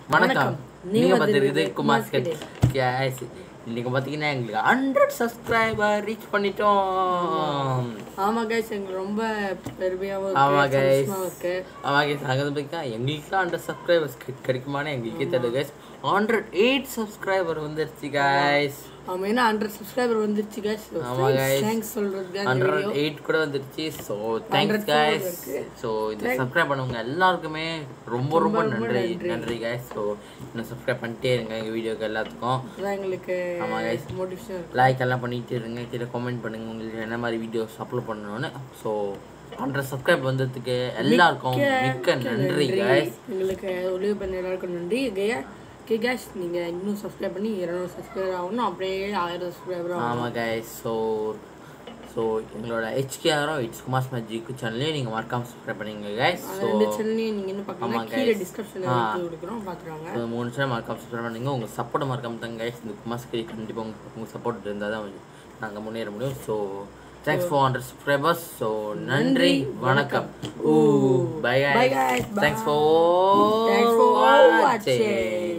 வணக்கம் நீங்க நீங்க பார்த்துருக்குது பார்த்துருக்குது குமார் ஸ்கெட் கேஸ் இன்னைக்கு பார்த்தீங்கன்னா எங்களுக்கு ஹண்ட்ரட் சப்ஸ்கிரைபர் ரீச் பண்ணிட்டோம் ஆமா கைஸ் எங்களுக்கு ரொம்ப பெருமையாவும் ஆமா இருக்கு guys சந்தோஷமாவும் இருக்கு ஆமா கேஸ் அங்கே போய்க்கா எங்களுக்குலாம் ஹண்ட்ரட் சப்ஸ்கிரைபர்ஸ் கிடைக்குமான்னு எங்களுக்கே தெரியல கேஸ் ஹண்ட்ரட் எயிட் சப்ஸ்கிரைபர் வந்துருச்சு guys ஆமா ஏன்னா ஹண்ட்ரட் சப்ஸ்கிரைபர் வந்துருச்சு கைஸ் ஆமா guys. தேங்க்ஸ் சொல்றது ஹண்ட்ரட் எயிட் கூட வந்துருச்சு ஸோ தேங்க்ஸ் கைஸ் ஸோ இது சப்ஸ்கிரைப் பண்ணவங்க எல்லாருக்குமே ரொம்ப ரொம்ப நன்றி நன்றி கைஸ் ஸோ இன்னும் சப்ஸ்கிரைப் பண்ணிட்டே இருங்க எங்கள் வீடியோக்கு எல்லாத்துக்கும் அதான் எங்களுக்கு ஆமா guys. மோட்டிவேஷன் இருக்கு லைக் எல்லாம் பண்ணிட்டு இருங்க கீழே கமெண்ட் பண்ணுங்க உங்களுக்கு என்ன மாதிரி வீடியோஸ் அப்லோட் பண்ணணும்னு ஸோ ஹண்ட்ரட் சப்ஸ்கிரைப் வந்ததுக்கு எல்லாருக்கும் மிக்க நன்றி கைஸ் எங்களுக்கு உதவி பண்ண எல்லாருக்கும் நன்றி கையா கே கேஷ் நீங்க இன்னும் சப்ஸ்கிரைப் பண்ணி இருநூறு சப்ஸ்கிரைபர் ஆகணும் அப்படியே ஆயிரம் சப்ஸ்கிரைபர் ஆகணும் ஆமாம் கைஸ் ஸோ ஸோ எங்களோட ஹெச்கேஆரோ இட்ஸ் குமாஸ் மேஜிக் சேனலையும் நீங்கள் மறக்காம சப்ஸ்கிரைப் பண்ணுங்க கைஸ் ஸோ ரெண்டு சேனலையும் நீங்க என்ன பார்க்கலாம் ஆமா கீழே guys. டிஸ்கிரிப்ஷன்ல ஆ. லிங்க் கொடுக்குறோம் பாத்துக்கோங்க ஸோ மூணு சேனல் மறக்காம சப்ஸ்கிரைப் பண்ணுங்க உங்கள் சப்போர்ட் மறக்காம தாங்க கைஸ் இந்த குமாஸ்க்கு கண்டிப்பாக உங்கள் உங்கள் சப்போர்ட் இருந்தால் தான் நாங்கள் முன்னேற முடியும் so thanks for hundred subscribers so நன்றி வணக்கம் ஊ bye Bye guys, bye. Thanks for Thanks for watching.